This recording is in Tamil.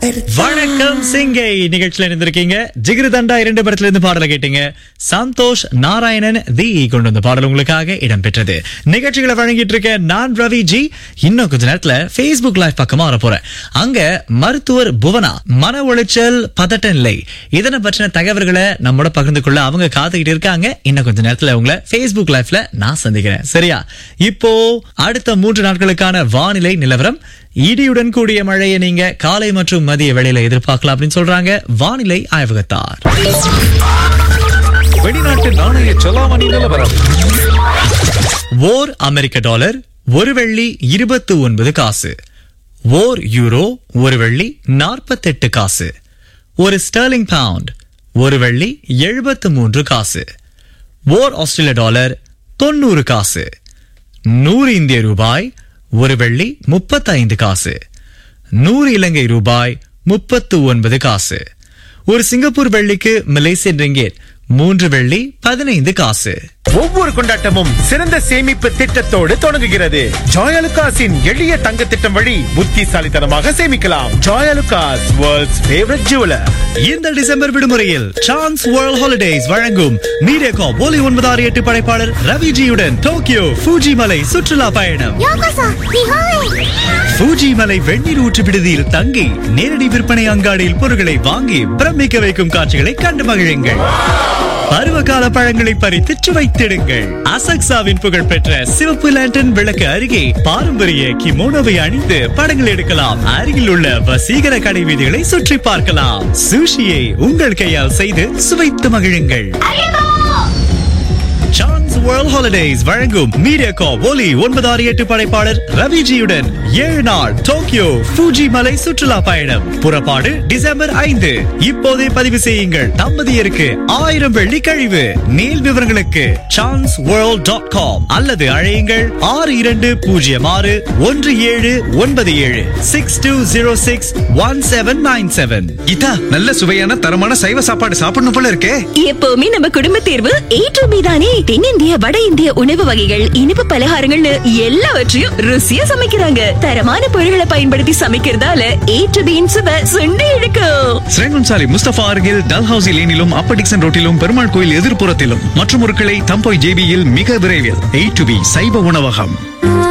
வணக்கம் சிங்கை நிகழ்ச்சியில இருந்திருக்கீங்க ஜிகிரு தண்டா இரண்டு படத்துல இருந்து பாடலை கேட்டீங்க சந்தோஷ் நாராயணன் தி கொண்டு வந்த பாடல் உங்களுக்காக இடம்பெற்றது நிகழ்ச்சிகளை வழங்கிட்டு இருக்க நான் ரவி ஜி இன்னும் கொஞ்ச நேரத்துல Facebook லைவ் பக்கமா வர போறேன் அங்க மருத்துவர் புவனா மன உளைச்சல் பதட்ட நிலை இதனை பற்றின தகவல்களை நம்மோட பகிர்ந்து கொள்ள அவங்க காத்துக்கிட்டு இருக்காங்க இன்னும் கொஞ்ச நேரத்துல உங்களை Facebook லைவ்ல நான் சந்திக்கிறேன் சரியா இப்போ அடுத்த மூன்று நாட்களுக்கான வானிலை நிலவரம் இடியுடன் கூடிய மழையை நீங்க காலை மற்றும் மதிய வேளையில எதிர்பார்க்கலாம் அப்படின்னு சொல்றாங்க வானிலை ஆய்வகத்தார் வெளிநாட்டு நாணய செலாவணி நிலவரம் ஓர் அமெரிக்க டாலர் ஒரு வெள்ளி இருபத்து ஒன்பது காசு ஓர் யூரோ ஒரு வெள்ளி நாற்பத்தெட்டு காசு ஒரு ஸ்டெர்லிங் பவுண்ட் ஒரு வெள்ளி எழுபத்து மூன்று காசு ஓர் ஆஸ்திரேலிய டாலர் தொண்ணூறு காசு நூறு இந்திய ரூபாய் ஒரு வெள்ளி முப்பத்தைந்து காசு நூறு இலங்கை ரூபாய் முப்பத்து ஒன்பது காசு ஒரு சிங்கப்பூர் வெள்ளிக்கு மலேசியன் ரிங்கேட் மூன்று வெள்ளி பதினைந்து காசு ஒவ்வொரு கொண்டாட்டமும் சிறந்த சேமிப்பு திட்டத்தோடு தொடங்குகிறது ஜாயலுகாஸின் எளிய தங்க திட்டம் வழி புத்திசாலித்தனமாக சேமிக்கலாம் ஜாயலுகாஸ் வேர்ல்ட்ஸ் ஃபேவரட் ஜுவலர் இந்த டிசம்பர் விடுமுறையில் சான்ஸ் வேர்ல்ட் ஹாலிடேஸ் வழங்கும் மீடியாகாம் ஒலி ஒன்பதாறு எட்டு படைப்பாளர் ரவிஜியுடன் டோக்கியோ ஃபூஜி மலை சுற்றுலா பயணம் ようこそ日本へ ஃபூஜி மலை வெந்நீர் ஊற்று விடுதியில் தங்கி நேரடி விற்பனை அங்காடியில் பொருட்களை வாங்கி பிரமிக்க வைக்கும் காட்சிகளை கண்டு மகிழுங்கள் பருவகால பழங்களை பறித்து சுவைத்திடுங்கள் அசக்சாவின் புகழ்பெற்ற சிவப்பு லேண்டன் விளக்கு அருகே பாரம்பரிய கிமோனோவை அணிந்து படங்கள் எடுக்கலாம் அருகில் உள்ள வசீகர கடை வீதிகளை சுற்றி பார்க்கலாம் சுஷியை உங்கள் கையால் செய்து சுவைத்து மகிழுங்கள் சான்ஸ் வேர்ல்ட் ஹாலிடேஸ் வழங்கும் மீடியா கா ஒலி ஒன்பதாறு எட்டு படைப்பாளர் ரவிஜியுடன் ஏழு நாள் டோக்கியோ ஃபூஜி மலை சுற்றுலா பயணம் புறப்பாடு டிசம்பர் ஐந்து இப்போதே பதிவு செய்யுங்கள் தம்பதியருக்கு ஆயிரம் வெள்ளி கழிவு மேல் விவரங்களுக்கு சான்ஸ் வேர்ல்ட் டாட் காம் அல்லது அழையுங்கள் ஆறு இரண்டு பூஜ்ஜியம் ஆறு ஒன்று ஏழு ஒன்பது ஏழு six two zero six one seven nine seven இதா நல்ல சுவையான தரமான சைவ சாப்பாடு சாப்பிடணும் போல இருக்கே எப்பவுமே நம்ம குடும்ப தேர்வு ஏ டு பி தானே தென்னிந்திய வட இந்திய உணவு வகைகள் இனிப்பு பலகாரங்கள்னு எல்லாவற்றையும் ருசியா சமைக்கிறாங்க தரமான பொருட்களை பயன்படுத்தி சமைக்கிறதால ஏ டு பியின் சுவை சுண்டி இழுக்கும் ஸ்ரேங்குன்சாலி முஸ்தபா அருகில் டல்ஹவுசி லேனிலும் அப்பர் டிக்சன் ரோட்டிலும் பெருமாள் கோயில் எதிர்ப்புறத்திலும் மற்றும் ஒரு கிளை தம்போய் ஜேபியில் மிக விரைவில் எயிட் டு பி சைவ உணவகம்